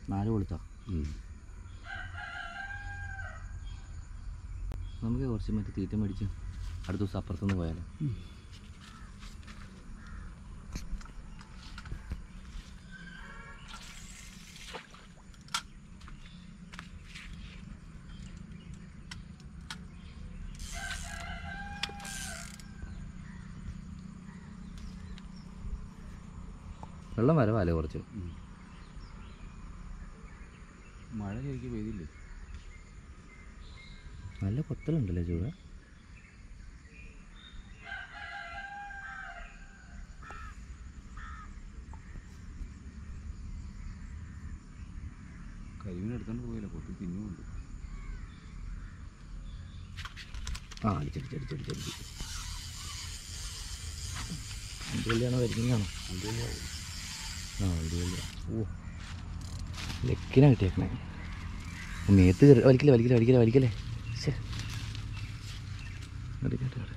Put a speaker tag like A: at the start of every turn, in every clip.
A: നാല് കൊളുത്താ നമുക്ക് കുറച്ച് മറ്റേ തീറ്റ മേടിച്ച് അടുത്ത ദിവസം അപ്പുറത്തുനിന്ന് പോയാലോ വെള്ളം വരവാലേ കുറച്ച്
B: മഴ ശരിക്കും പെയ്തില്ലേ
A: നല്ല കൊത്തലുണ്ടല്ലേ ചൂട്
B: കരിമീൻ എടുത്തോണ്ട് പോയില്ല പൊട്ടി തിന്നുമുണ്ട്
A: ആ അടിച്ചടിച്ചടിച്ചടിച്ചടിച്ച് അടിപൊളിയാണോ വരിക്കുന്നതാണോ ആ അടിപൊളിയാ ഓ ലെക്കിനാ കിട്ടിയേക്കണേ മേത്ത് കയറി വലിക്കല്ലേ വലിക്കല്ലേ വലിക്കല്ലേ വലിക്കല്ലേ ശ്ശേ. ഇങ്ങോട്ട് ഇങ്ങോട്ട് ഇങ്ങോട്ട്.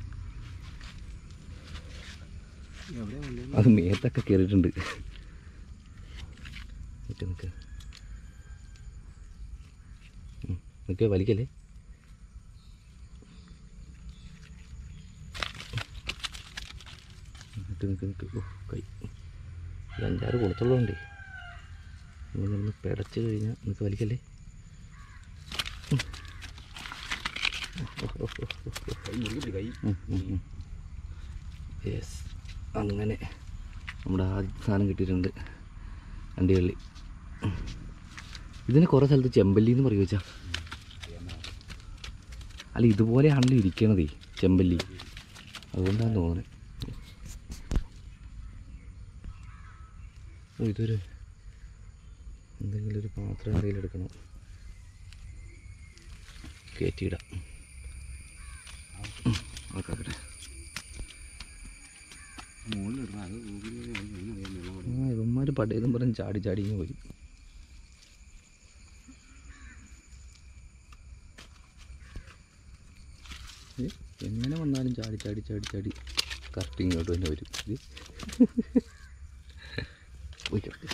B: എവിടെ
A: അത് മേത്തൊക്കെ കയറിയിട്ടുണ്ട് നിൽക്ക് നിൽക്ക് ഉം, നിൽക്ക് വലിക്കല്ലേ നിൽക്ക് നിൽക്ക് നിൽക്ക് ഓ കൈ ഒരു അഞ്ചാറ് കൊടുത്തുള്ളതുകൊണ്ടേ ഇങ്ങനെ ഒന്ന് പിടച്ച് കഴിഞ്ഞാൽ നിൽക്ക് വലിക്കല്ലേ ഉം. ഓ, ഓ, ഓ, ഓ, ഓ.
B: കൈ മുറുകി കൈ
A: യെസ് അങ്ങനെ നമ്മുടെ ആദ്യ സാധനം കിട്ടിയിട്ടുണ്ട് അണ്ടികള്ളി ഇതിന് കുറേ സ്ഥലത്ത് ചെമ്പല്ലി എന്ന് പറയുക വെച്ചാ അല്ല ഇതുപോലെയാണല്ലോ ഇരിക്കണതേ ചെമ്പല്ലി അതുകൊണ്ടാണ് തോന്നുന്നത് ഓ ഇതൊരു എന്തെങ്കിലും ഒരു പാത്രം എന്തെങ്കിലും എടുക്കണം കയറ്റിയിടാം ആക്കാക്കട്ടെ
B: മുകളിൽ ഇടണം അത് ഊരി എങ്ങനെ അറിയാൻ വെള്ളം കൂടെ
A: ആ ഇവന്മാർ പടയതും പറഞ്ഞ് ചാടി ചാടി ഇങ്ങ് പോയി ഏ, എങ്ങനെ വന്നാലും ചാടി ചാടി ചാടി ചാടി കറക്റ്റ് ഇങ്ങോട്ട് തന്നെ വരും ഇത് പോയിക്കോട്ടെ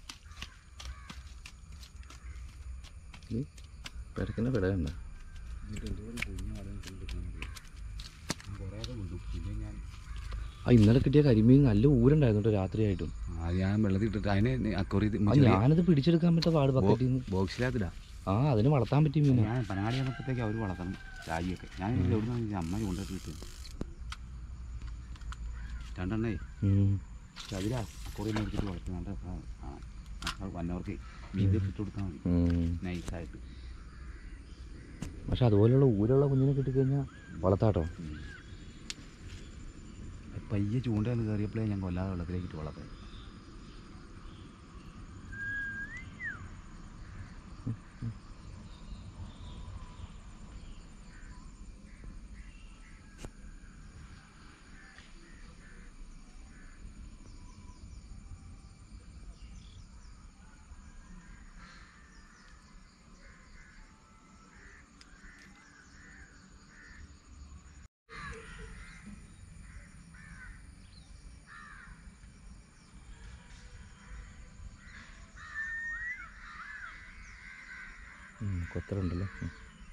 A: ഇത് പിടക്കുന്ന പിടകണ്ട
B: എന്നിട്ട് എന്തോരം കുഞ്ഞു അവിടെ കുറേയൊക്കെ വിടും പിന്നെ ഞാൻ
A: ആ ഇന്നലെ കിട്ടിയ കരിമീൻ നല്ല ഊരുണ്ടായിരുന്നു കേട്ടോ രാത്രിയായിട്ടും
B: ആ ഞാൻ വെള്ളത്തിൽ ഇട്ടിട്ട് അതിനെ അക്കുറി
A: ആ ഞാനത് പിടിച്ചെടുക്കാൻ പറ്റാ പാട് ബക്കറ്റിൽ നിന്ന്
B: ബോക്സിനകത്തിടാ
A: ആ അതിന് വളർത്താൻ പറ്റിയ മീനാ
B: ഞാൻ പനങ്ങാടി വന്നപ്പോഴത്തേക്ക് അവർ വളർത്തണം ചായയൊക്കെ ഞാൻ എവിടെ നിന്ന് അമ്മ കൊണ്ടിട്ട് കിട്ടും രണ്ടെണ്ണേ
A: ഉം.
B: അതിലാ അക്കുറി മേടിച്ചിട്ട് വളർത്തും നല്ല ആ, ആ, വന്നവർക്ക് മീൻ ഇട്ട് കൊടുത്താൽ മതി
A: ഉം.
B: നൈസായിട്ട്
A: പക്ഷെ അതുപോലെയുള്ള ഊരുള്ള കുഞ്ഞിനെ കിട്ടിക്കഴിഞ്ഞാൽ വളർത്താട്ടോ
B: പയ്യെ ചൂണ്ടയിൽ കയറിയപ്പോഴേ ഞാൻ കൊല്ലാതെ വെള്ളത്തിലേക്ക് ഇട്ട് വളർത്താം
A: കൊത്തറുണ്ടല്ലോ ഉം.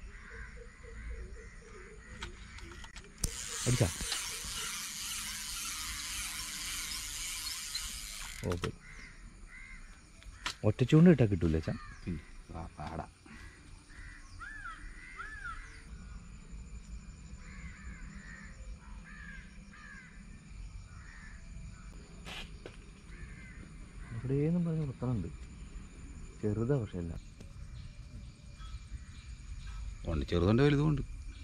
A: അടിച്ചാ ഓ പോയി ഒറ്റച്ചൂണ്ട് ഇട്ടാൽ കിട്ടൂല ചാ
B: പിന്നെ ആ പാടാ
A: എവിടെയെന്നും പറഞ്ഞ് കുത്തണുണ്ട് ചെറുതാ പക്ഷെ അല്ല
B: ഉണ്ട് ചെറുതുണ്ട് വലുതുമുണ്ട്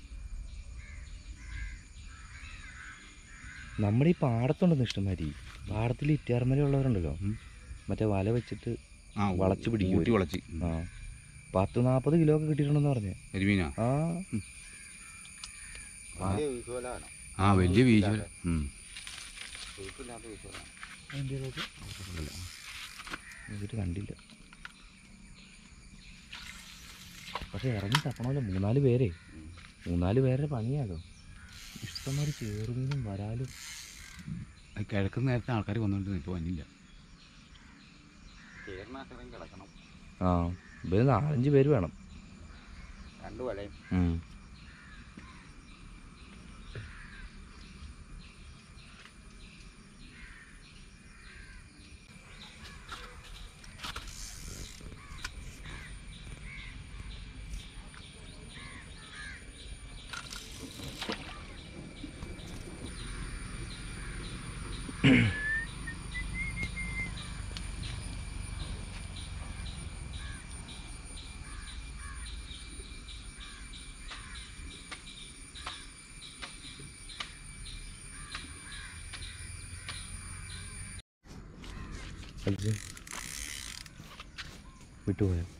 A: നമ്മുടെ ഈ പാടത്തുണ്ടെന്ന് ഇഷ്ടംമാതിരി പാടത്തിൽ ഇറ്റാർമലയുള്ളവരുണ്ടല്ലോ
B: ഉം.
A: മറ്റേ വല വെച്ചിട്ട്
B: ആ
A: വളച്ച് പിടിക്കും
B: ഊട്ടി വളച്ച്
A: ആ പത്ത് നാൽപ്പത് കിലോ ഒക്കെ കിട്ടിയിട്ടുണ്ടെന്ന് പറഞ്ഞേ
B: കരിമീനാ
A: ആ
B: ആ വലിയ വീശുവല
A: എന്നിട്ട് കണ്ടില്ല പക്ഷെ ഇറങ്ങി തപ്പണമല്ലോ മൂന്നാല് പേരെ മൂന്നാല് പേരുടെ പണിയാകോ ഇഷ്ടംമാതിരി ചേറുമീനും വരാലും
B: കിഴക്കുന്ന നേരത്തെ ആൾക്കാർ വന്നുകൊണ്ട് ഇപ്പോൾ വന്നില്ല
A: ആ ഇവര് നാലഞ്ച് പേര് വേണം
B: രണ്ട് വലയും
A: ഉം. കളിച്ച് വിട്ടുപോയോ